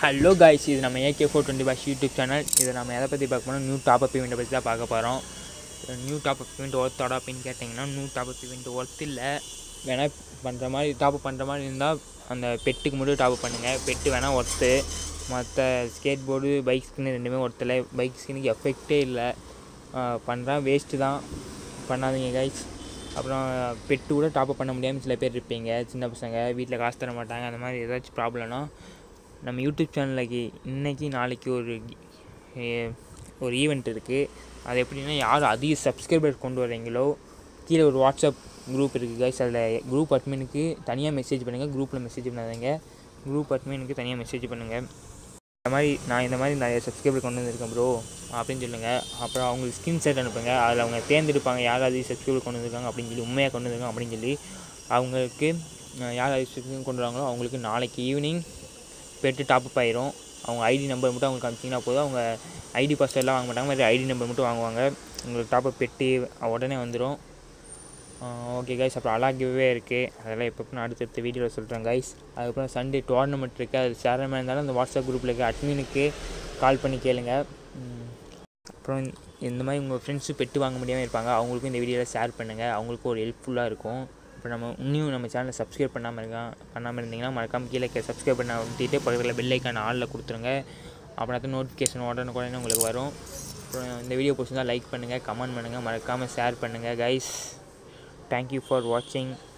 hello guys இது நம்ம AK four twenty boss YouTube channel இதை நம்ம எதை பற்றி பார்க்க போகிறோம் நியூ டாப் அப் இவெண்ட்டை பற்றி தான் பார்க்க போகிறோம் நியூ டாப் அப் இவெண்ட் ஒர்த்தோட அப்படின்னு கேட்டிங்கன்னா new top up event worth இல்லை வேணால் பண்ணுற மாதிரி டாப் அப் பண்ணுற மாதிரி இருந்தால் அந்த பெட்டுக்கு மட்டும் டாப் அப் பண்ணுங்கள் பெட்டு வேணால் ஒர்த்து மற்ற ஸ்கேட் போர்டு பைக் ஸ்கின்னு ரெண்டுமே ஒருத்தல பைக் ஸ்கின்னுக்கு எஃபெக்டே இல்லை பண்ணுறா வேஸ்ட்டு தான் பண்ணாதீங்க கைஸ் அப்புறம் பெட்டு கூட டாப் அப் பண்ண முடியாமல் சில பேர் இருப்பீங்க சின்ன பசங்க வீட்டில் காசு தர மாட்டாங்க அந்த மாதிரி ஏதாச்சும் ப்ராப்ளம்னா நம்ம யூடியூப் சேனலுக்கு இன்றைக்கி நாளைக்கு ஒரு ஏ- ஒரு ஈவெண்ட் இருக்குது அது எப்படின்னா யார் அதிக சப்ஸ்கிரைபர் கொண்டு வர்றீங்களோ கீழே ஒரு வாட்ஸ்அப் குரூப் இருக்குது கைஸ் அதில் குரூப் அட்மினுக்கு தனியாக மெசேஜ் பண்ணுங்கள் குரூப்பில் மெசேஜ் பண்ணாதீங்க குரூப் அட்மினுக்கு தனியாக மெசேஜ் பண்ணுங்கள் இந்த மாதிரி நான் இந்த மாதிரி நிறைய சப்ஸ்கிரைபர் கொண்டு வந்திருக்கேன் ப்ரோ அப்படின்னு சொல்லுங்கள் அப்புறம் அவங்களுக்கு ஸ்க்ரீன்ஷாட் அனுப்புங்க அதில் அவங்க தேர்ந்தெடுப்பாங்க யார் அதிக சப்ஸ்கிரைபர் கொண்டு வந்திருக்காங்க அப்படின்னு சொல்லி உண்மையாக கொண்டு வந்திருக்காங்க அப்படின்னு சொல்லி அவங்களுக்கு அஹ், யார் அதிக சப்ஸ்கிரைபர் கொண்டு வராங்களோ அவங்களுக்கு நாளைக்கு ஈவினிங் பெட்டு டாப்அப் ஆயிரும் அவங்க ஐடி நம்பர் மட்டும் அவங்களுக்கு அனுப்பிச்சிங்கன்னா போதும் அவங்க ஐடி பாஸ்வேர்ட்லாம் வாங்க மாட்டாங்க மாதிரி ஐடி நம்பர் மட்டும் வாங்குவாங்க உங்களுக்கு டாப்அப் பெட்டு உடனே வந்துடும் ஓகே கைஸ் அப்புறம் அலா கிவ்வே இருக்குது அதெல்லாம் எப்போ நான் அடுத்தடுத்த வீடியோவில் சொல்கிறேன் கைஸ் அதுக்கப்புறம் சண்டே டோர்னமெண்ட் இருக்குது அது சேரமாக இருந்தாலும் அந்த வாட்ஸ்அப் குரூப்பில் இருக்க அட்மினுக்கு கால் பண்ணி கேளுங்க ம், அப்புறம் இந்த மாதிரி உங்கள் ஃப்ரெண்ட்ஸு பெட்டு வாங்க முடியாமல் இருப்பாங்க அவங்களுக்கும் இந்த வீடியோவில் ஷேர் பண்ணுங்கள் அவங்களுக்கும் ஒரு ஹெல்ப்ஃபுல்லாக இருக்கும் இப்போ நம்ம இன்னும் நம்ம சேனலை சப்ஸ்கிரைப் பண்ணாமல் இருக்கான் பண்ணாமல் இருந்தீங்கன்னா மறக்காம கீழே சப்ஸ்கிரைப் பண்ண விட்டுட்டு பக்கத்தில் பெல் ஐக்கான ஆளில் கொடுத்துருங்க அப்படின்னா நோட்டிஃபிகேஷன் உடனுக்குடனே உங்களுக்கு வரும் அப்புறம் இந்த வீடியோ பிடிச்சிருந்தா லைக் பண்ணுங்கள் கமெண்ட் பண்ணுங்கள் மறக்காமல் ஷேர் பண்ணுங்கள் கைஸ் தேங்க்யூ ஃபார் வாட்சிங்